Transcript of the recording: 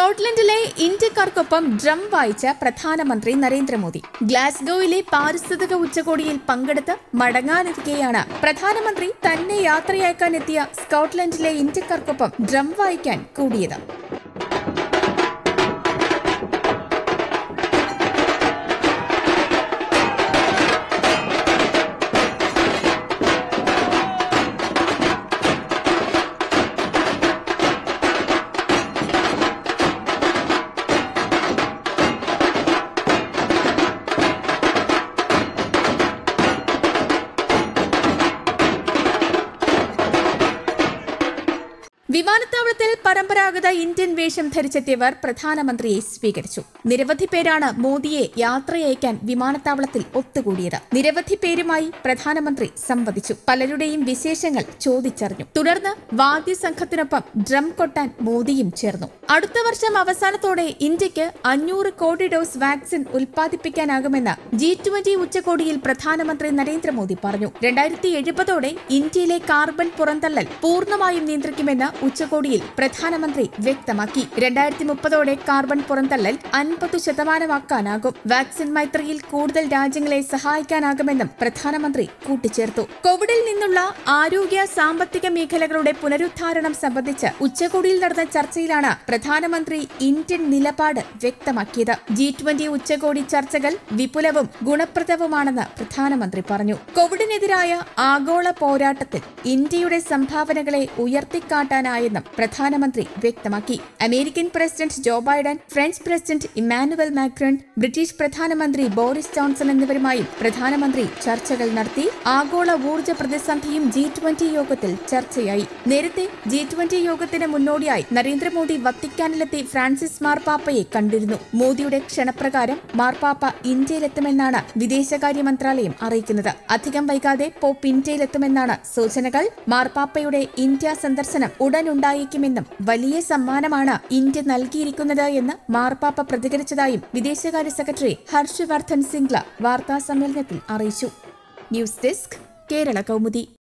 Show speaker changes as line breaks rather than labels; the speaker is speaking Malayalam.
സ്കോട്ട്ലൻഡിലെ ഇന്ത്യക്കാർക്കൊപ്പം ഡ്രം വായിച്ച പ്രധാനമന്ത്രി നരേന്ദ്രമോദി ഗ്ലാസ്ഗോയിലെ പാരിസ്ഥിതിക ഉച്ചകോടിയിൽ പങ്കെടുത്ത് മടങ്ങാനിരിക്കെയാണ് പ്രധാനമന്ത്രി തന്നെ യാത്രയാക്കാനെത്തിയ സ്കോട്ട്ലൻഡിലെ ഇന്ത്യക്കാർക്കൊപ്പം ഡ്രം വായിക്കാൻ കൂടിയത് വിമാനത്താവളത്തിൽ പരമ്പരാഗത ഇന്ത്യൻ വേഷം ധരിച്ചെത്തിയവർ പ്രധാനമന്ത്രിയെ സ്വീകരിച്ചു നിരവധി പേരാണ് മോദിയെ യാത്രയയക്കാൻ വിമാനത്താവളത്തിൽ ഒത്തുകൂടിയത് നിരവധി പേരുമായി പ്രധാനമന്ത്രി സംവദിച്ചു പലരുടെയും വിശേഷങ്ങൾ ചോദിച്ചറിഞ്ഞു തുടർന്ന് വാദ്യസംഘത്തിനൊപ്പം ഡ്രം കൊട്ടാൻ മോദിയും ചേർന്നു അടുത്ത വർഷം അവസാനത്തോടെ ഇന്ത്യക്ക് അഞ്ഞൂറ് കോടി ഡോസ് വാക്സിൻ ഉൽപ്പാദിപ്പിക്കാനാകുമെന്ന് ജി ട്വന്റി ഉച്ചകോടിയിൽ പ്രധാനമന്ത്രി നരേന്ദ്രമോദി പറഞ്ഞു രണ്ടായിരത്തി എഴുപതോടെ ഇന്ത്യയിലെ കാർബൺ പുറന്തള്ളൽ പൂർണ്ണമായും നിയന്ത്രിക്കുമെന്ന് ഉച്ചകോടിയിൽ പ്രധാനമന്ത്രി വ്യക്തമാക്കി രണ്ടായിരത്തി മുപ്പതോടെ കാർബൺ പുറന്തള്ളൽ അൻപത് ശതമാനമാക്കാനാകും വാക്സിൻ മൈത്രിയിൽ കൂടുതൽ രാജ്യങ്ങളെ സഹായിക്കാനാകുമെന്നും പ്രധാനമന്ത്രി കൂട്ടിച്ചേർത്തു കോവിഡിൽ നിന്നുള്ള ആരോഗ്യ സാമ്പത്തിക മേഖലകളുടെ പുനരുദ്ധാരണം സംബന്ധിച്ച് ഉച്ചകോടിയിൽ നടന്ന ചർച്ചയിലാണ് പ്രധാനമന്ത്രി ഇന്ത്യൻ നിലപാട് വ്യക്തമാക്കിയത് ജി ട്വന്റി ഉച്ചകോടി ചർച്ചകൾ വിപുലവും ഗുണപ്രദവുമാണെന്ന് പ്രധാനമന്ത്രി പറഞ്ഞു കോവിഡിനെതിരായ ആഗോള പോരാട്ടത്തിൽ ഇന്ത്യയുടെ സംഭാവനകളെ ഉയർത്തിക്കാട്ടാനായെന്നും പ്രധാനമന്ത്രി വ്യക്തമാക്കി American president Joe Biden French president Emmanuel Macron British പ്രധാനമന്ത്രി ബോറിസ് ജോൺസൺ എന്നിവരുമായും പ്രധാനമന്ത്രി ചർച്ചകൾ നടത്തി ആഗോള ഊർജ്ജ പ്രതിസന്ധിയും ജി ട്വന്റി യോഗത്തിൽ ചർച്ചയായി നേരത്തെ ജി ട്വന്റി യോഗത്തിന് മുന്നോടിയായി നരേന്ദ്രമോദി വത്തിക്കാനിലെത്തി ഫ്രാൻസിസ് മാർപ്പാപ്പയെ കണ്ടിരുന്നു മോദിയുടെ ക്ഷണപ്രകാരം മാർപ്പാപ്പ ഇന്ത്യയിലെത്തുമെന്നാണ് വിദേശകാര്യ മന്ത്രാലയം അറിയിക്കുന്നത് അധികം വൈകാതെ പോപ്പ് ഇന്ത്യയിലെത്തുമെന്നാണ് സൂചനകൾ മാർപ്പാപ്പയുടെ ഇന്ത്യ സന്ദർശനം ഉടനുണ്ടായേക്കുമെന്നും വലിയ സമ്മാനമാണ് ഇന്ത്യ നൽകിയിരിക്കുന്നത് എന്ന് മാർപ്പാപ്പ പ്രതികരിച്ചതായും വിദേശകാര്യ സെക്രട്ടറി ഹർഷവർദ്ധൻ സിംഗ്ല വാർത്താ സമ്മേളനത്തിൽ അറിയിച്ചു ന്യൂസ് ഡെസ്ക് കേരള കൗമുദി